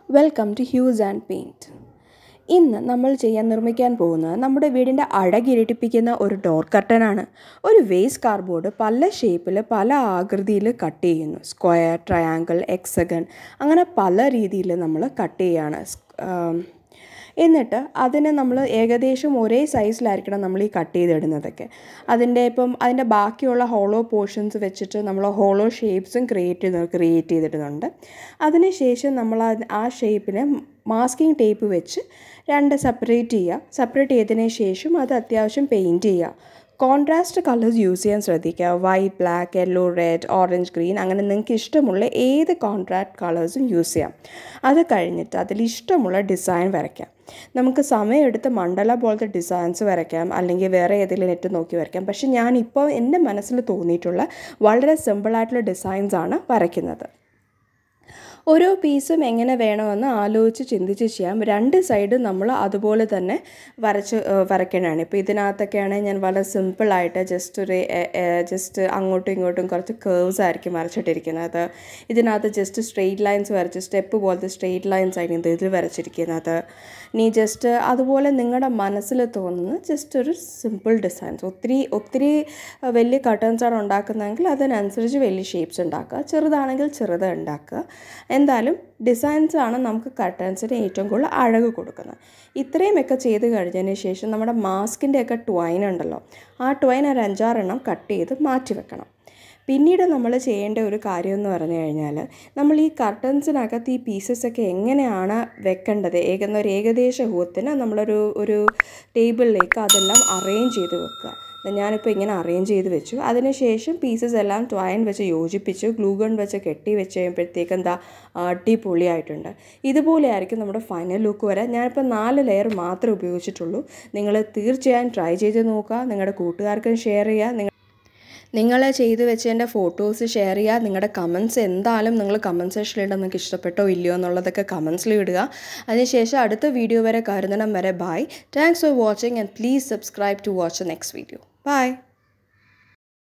welcome to hues and paint ഇന്ന് നമ്മൾ ചെയ്യാൻ നിർമ്മിക്കാൻ പോകുന്നത് നമ്മുടെ വീടിൻ്റെ അഴകിരട്ടിപ്പിക്കുന്ന ഒരു ഡോർ കർട്ടനാണ് ഒരു വേസ്റ്റ് കാർഡ്ബോർഡ് പല ഷേപ്പിൽ പല ആകൃതിയിൽ കട്ട് ചെയ്യുന്നു സ്ക്വയർ ട്രയാങ്കിൾ എക്സഗൺ അങ്ങനെ പല രീതിയിൽ നമ്മൾ കട്ട് ചെയ്യാണ് എന്നിട്ട് അതിനെ നമ്മൾ ഏകദേശം ഒരേ സൈസിലായിരിക്കണം നമ്മൾ ഈ കട്ട് ചെയ്തിടുന്നതൊക്കെ അതിൻ്റെ ഇപ്പം അതിൻ്റെ ബാക്കിയുള്ള ഹോളോ പോർഷൻസ് വെച്ചിട്ട് നമ്മൾ ഹോളോ ഷേപ്സും ക്രിയേറ്റ് ചെയ്ത് ക്രിയേറ്റ് ചെയ്തിടുന്നുണ്ട് അതിനുശേഷം നമ്മൾ ആ ഷേപ്പിനെ മാസ്കിംഗ് ടേപ്പ് വെച്ച് രണ്ട് സെപ്പറേറ്റ് ചെയ്യുക സെപ്പറേറ്റ് ചെയ്തതിന് ശേഷം അത് അത്യാവശ്യം പെയിൻറ്റ് ചെയ്യുക കോൺട്രാസ്റ്റ് കളേഴ്സ് യൂസ് ചെയ്യാൻ ശ്രദ്ധിക്കുക white black yellow red orange green അങ്ങനെ നിങ്ങൾക്ക് ഇഷ്ടമുള്ള ഏത് കോൺട്രാക്ട് കളേഴ്സും യൂസ് ചെയ്യാം അത് കഴിഞ്ഞിട്ട് അതിൽ ഇഷ്ടമുള്ള ഡിസൈൻ വരയ്ക്കാം നമുക്ക് സമയമെടുത്ത് മണ്ഡല പോലത്തെ ഡിസൈൻസ് വരയ്ക്കാം അല്ലെങ്കിൽ വേറെ ഏതെങ്കിലും നെറ്റ് നോക്കി വരയ്ക്കാം പക്ഷെ ഞാനിപ്പോൾ എൻ്റെ മനസ്സിൽ തോന്നിയിട്ടുള്ള വളരെ സിമ്പിളായിട്ടുള്ള ഡിസൈൻസ് ആണ് വരയ്ക്കുന്നത് ഓരോ പീസും എങ്ങനെ വേണമെന്ന് ആലോചിച്ച് ചിന്തിച്ച് ചെയ്യാം രണ്ട് സൈഡ് നമ്മൾ അതുപോലെ തന്നെ വരച്ച് വരയ്ക്കണതാണ് ഇപ്പോൾ ഇതിനകത്തൊക്കെ ആണെങ്കിൽ ഞാൻ വളരെ സിമ്പിളായിട്ട് ജസ്റ്റ് ഒരു ജസ്റ്റ് അങ്ങോട്ടും ഇങ്ങോട്ടും കുറച്ച് കേർവ്സ് ആയിരിക്കും വരച്ചിട്ടിരിക്കുന്നത് ഇതിനകത്ത് ജസ്റ്റ് സ്ട്രെയിറ്റ് ലൈൻസ് വരച്ച് സ്റ്റെപ്പ് പോലത്തെ സ്ട്രെയിറ്റ് ലൈൻസ് ആയിരിക്കും ഇതിൽ വരച്ചിരിക്കുന്നത് നീ ജസ്റ്റ് അതുപോലെ നിങ്ങളുടെ മനസ്സിൽ തോന്നുന്ന ജസ്റ്റ് ഒരു സിമ്പിൾ ഡിസൈൻസ് ഒത്തിരി ഒത്തിരി വലിയ കട്ടേൺസാണ് ഉണ്ടാക്കുന്നതെങ്കിൽ അതിനനുസരിച്ച് വലിയ ഷേപ്സ് ഉണ്ടാക്കുക ചെറുതാണെങ്കിൽ ചെറുത് ഉണ്ടാക്കുക എന്തായാലും ഡിസൈൻസ് ആണ് നമുക്ക് കട്ടൻസിന് ഏറ്റവും കൂടുതൽ അഴക് കൊടുക്കുന്നത് ഇത്രയുമൊക്കെ ചെയ്ത് കഴിഞ്ഞതിന് ശേഷം നമ്മുടെ മാസ്കിൻ്റെയൊക്കെ ട്വൈൻ ഉണ്ടല്ലോ ആ ട്വൈൻ ഒരു അഞ്ചാറെണ്ണം കട്ട് ചെയ്ത് മാറ്റി വെക്കണം പിന്നീട് നമ്മൾ ചെയ്യേണ്ട ഒരു കാര്യം എന്ന് പറഞ്ഞു കഴിഞ്ഞാൽ നമ്മൾ ഈ കർട്ടൻസിനകത്ത് ഈ പീസസൊക്കെ എങ്ങനെയാണ് വെക്കേണ്ടത് ഏകുന്ന ഒരു ഏകദേശ ഹൂത്തിന് നമ്മളൊരു ഒരു ടേബിളിലേക്ക് അതെല്ലാം അറേഞ്ച് ചെയ്ത് വെക്കുക ഞാനിപ്പോൾ ഇങ്ങനെ അറേഞ്ച് ചെയ്ത് വെച്ചു അതിനുശേഷം പീസസ് എല്ലാം ട്വൈൻ വെച്ച് യോജിപ്പിച്ചു ഗ്ലൂഗൺ വെച്ച് കെട്ടി വെച്ച് കഴിയുമ്പോഴത്തേക്ക് എന്താ അടിപൊളിയായിട്ടുണ്ട് ഇതുപോലെ ആയിരിക്കും നമ്മുടെ ഫൈനൽ ലുക്ക് വരെ ഞാനിപ്പോൾ നാല് ലെയർ മാത്രമേ ഉപയോഗിച്ചിട്ടുള്ളൂ നിങ്ങൾ തീർച്ചയായും ട്രൈ ചെയ്ത് നോക്കുക നിങ്ങളുടെ കൂട്ടുകാർക്കും ഷെയർ ചെയ്യുക നിങ്ങൾ നിങ്ങൾ ചെയ്ത് വെച്ചതിൻ്റെ ഫോട്ടോസ് ഷെയർ ചെയ്യുക നിങ്ങളുടെ കമൻസ് എന്തായാലും നിങ്ങൾ കമൻറ്റ് സെക്ഷനിലിടാൻ നിങ്ങൾക്ക് ഇഷ്ടപ്പെട്ടോ ഇല്ലയോ എന്നുള്ളതൊക്കെ കമൻസിൽ ഇടുക അതിനുശേഷം അടുത്ത വീഡിയോ വരെ കരുതണം വരെ bye thanks for watching and please subscribe to watch the next video by